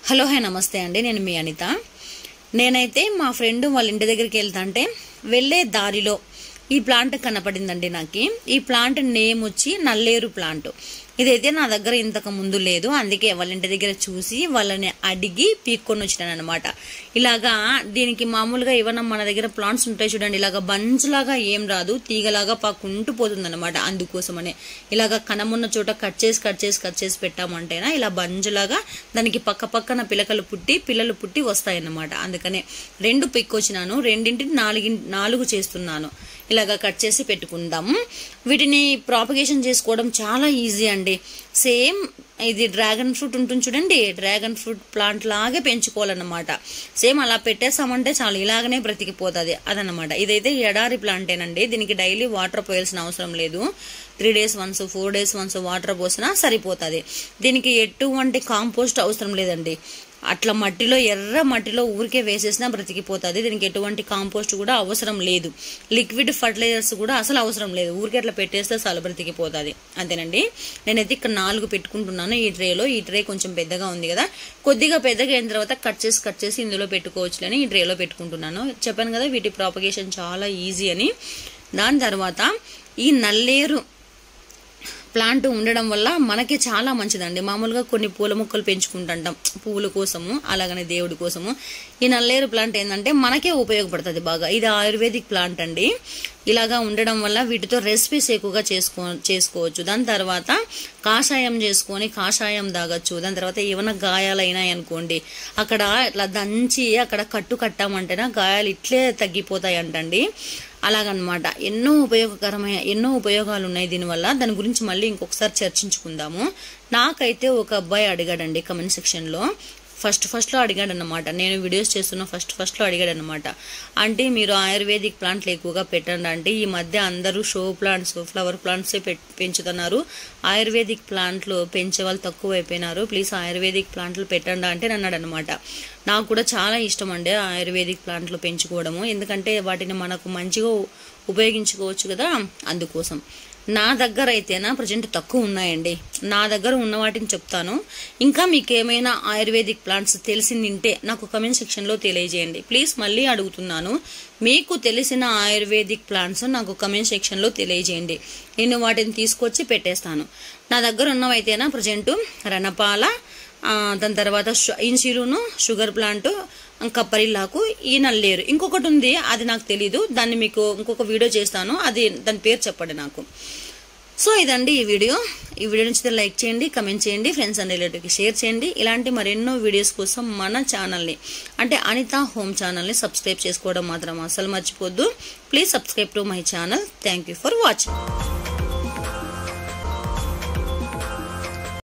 hello hi నమస్తే అండి నేను మీ అనిత నేనైతే మా ఫ్రెండ్ వాళ్ళ ఇంటి దగ్గరికి వెళ్తాంటే వెళ్ళే దారిలో ఈ ప్లాంట్ కనపడిందండి నాకు ఈ ప్లాంట్ నేమ్ వచ్చి నల్లేరు ప్లాంట్ ఇదైతే నా దగ్గర ఇంతకు ముందు లేదు అందుకే వాళ్ళ ఇంటి దగ్గర చూసి వాళ్ళని అడిగి పీక్కొని వచ్చినాను అనమాట ఇలాగా దీనికి మామూలుగా ఏమన్నా మన దగ్గర ప్లాంట్స్ ఉంటాయి చూడండి ఇలాగా బంచ్ లాగా ఏం రాదు తీగలాగా పాకుంటూ పోతుంది అనమాట అందుకోసమనే ఇలాగా కనమున్న చోట కట్ చేసి కట్ చేసి కట్ చేసి పెట్టామంటేనా ఇలా బంజులాగా దానికి పక్క పక్కన పిలకలు పుట్టి పిల్లలు పుట్టి వస్తాయన్నమాట అందుకనే రెండు పిక్కొచ్చినాను రెండింటిని నాలుగి నాలుగు చేస్తున్నాను ఇలాగా కట్ చేసి పెట్టుకుందాము వీటిని ప్రాపగేషన్ చేసుకోవడం చాలా ఈజీ అండి సేమ్ ఇది డ్రాగన్ ఫ్రూట్ ఉంటుంది చూడండి డ్రాగన్ ఫ్రూట్ ప్లాంట్ లాగే పెంచుకోవాలన్నమాట సేమ్ అలా పెట్టేసామంటే చాలు ఇలాగనే బ్రతికిపోతుంది అదనమాట ఇదైతే ఎడారి ప్లాంటేనండి దీనికి డైలీ వాటర్ పోయాల్సిన అవసరం లేదు three days once four days once water పోసినా సరిపోతుంది దీనికి ఎటువంటి కాంపోస్ట్ అవసరం లేదండి అట్లా మట్టిలో ఎర్ర మట్టిలో ఊరికే వేసేసినా బ్రతికిపోతుంది దీనికి ఎటువంటి కాంపోస్ట్ కూడా అవసరం లేదు లిక్విడ్ ఫర్టిలైజర్స్ కూడా అసలు అవసరం లేదు ఊరికే అట్లా పెట్టేస్తే చాలు బ్రతికిపోతుంది అంతేనండి నేనైతే ఇక్కడ నాలుగు పెట్టుకుంటున్నాను ఈ ట్రేలో ఈ ట్రే కొంచెం పెద్దగా ఉంది కదా కొద్దిగా పెద్దగా అయిన తర్వాత కట్ చేసి కట్ చేసి ఇందులో పెట్టుకోవచ్చులని ఈ ట్రేలో పెట్టుకుంటున్నాను చెప్పాను కదా వీటి ప్రాపగేషన్ చాలా ఈజీ అని దాని తర్వాత ఈ నల్లేరు ప్లాంట్ ఉండడం వల్ల మనకి చాలా మంచిదండి మామూలుగా కొన్ని పూల మొక్కలు పెంచుకుంటుంటాం పువ్వుల కోసము అలాగనే దేవుడి కోసము ఈ నల్లేరు ప్లాంట్ ఏంటంటే మనకే ఉపయోగపడుతుంది బాగా ఇది ఆయుర్వేదిక్ ప్లాంట్ అండి ఇలాగా ఉండడం వల్ల వీటితో రెసిపీస్ ఎక్కువగా చేసుకో చేసుకోవచ్చు దాని తర్వాత కాషాయం చేసుకొని కాషాయం తాగొచ్చు దాని తర్వాత ఏమైనా గాయాలైనాయి అనుకోండి అక్కడ ఇట్లా దంచి అక్కడ కట్టు కట్టామంటేనా గాయాలు ఇట్లే తగ్గిపోతాయి అంటండి అలాగనమాట ఎన్నో ఉపయోగకరమైన ఎన్నో ఉపయోగాలు ఉన్నాయి దీనివల్ల దాని గురించి మళ్ళీ ఇంకొకసారి చర్చించుకుందాము నాకైతే ఒక అబ్బాయి అడిగాడండి కమెంట్ సెక్షన్లో ఫస్ట్ ఫస్ట్లో అడిగాడు అనమాట నేను వీడియోస్ చేస్తున్న ఫస్ట్ ఫస్ట్లో అడిగాడు అనమాట అంటే మీరు ఆయుర్వేదిక్ ప్లాంట్లు ఎక్కువగా పెట్టండి అంటే ఈ మధ్య అందరూ షో ప్లాంట్స్ ఫ్లవర్ ప్లాంట్స్ పెంచుతున్నారు ఆయుర్వేదిక్ ప్లాంట్లు పెంచే వాళ్ళు తక్కువ అయిపోయినారు ప్లీజ్ ఆయుర్వేదిక్ ప్లాంట్లు పెట్టండి అంటే అన్నాడు అనమాట నాకు కూడా చాలా ఇష్టం అండి ఆయుర్వేదిక్ ప్లాంట్లు పెంచుకోవడము ఎందుకంటే వాటిని మనకు మంచిగా ఉపయోగించుకోవచ్చు కదా అందుకోసం నా దగ్గర అయితేనా ప్రజెంట్ తక్కువ ఉన్నాయండి నా దగ్గర ఉన్న వాటిని చెప్తాను ఇంకా మీకు ఏమైనా ఆయుర్వేదిక్ ప్లాంట్స్ తెలిసిందింటే నాకు కమెంట్ సెక్షన్లో తెలియజేయండి ప్లీజ్ మళ్ళీ అడుగుతున్నాను మీకు తెలిసిన ఆయుర్వేదిక్ ప్లాంట్స్ నాకు కమెంట్ సెక్షన్లో తెలియజేయండి నేను వాటిని తీసుకొచ్చి పెట్టేస్తాను నా దగ్గర ఉన్నవైతేనా ప్రజెంట్ రణపాల దాని తర్వాత ఇన్సిలును షుగర్ ప్లాంట్ కప్పరిల్లాకు ఈ నల్లేరు ఇంకొకటి ఉంది అది నాకు తెలీదు దాన్ని మీకు ఇంకొక వీడియో చేస్తాను అది దాని పేరు చెప్పండి నాకు సో ఇదండి ఈ వీడియో ఈ వీడియో నుంచి లైక్ చేయండి కమెంట్ చేయండి ఫ్రెండ్స్ అండ్ రిలేటివ్కి షేర్ చేయండి ఇలాంటి మరెన్నో వీడియోస్ కోసం మన ఛానల్ని అంటే అనిత హోమ్ ఛానల్ని సబ్స్క్రైబ్ చేసుకోవడం మాత్రం అసలు మర్చిపోద్దు please subscribe to my channel thank for watching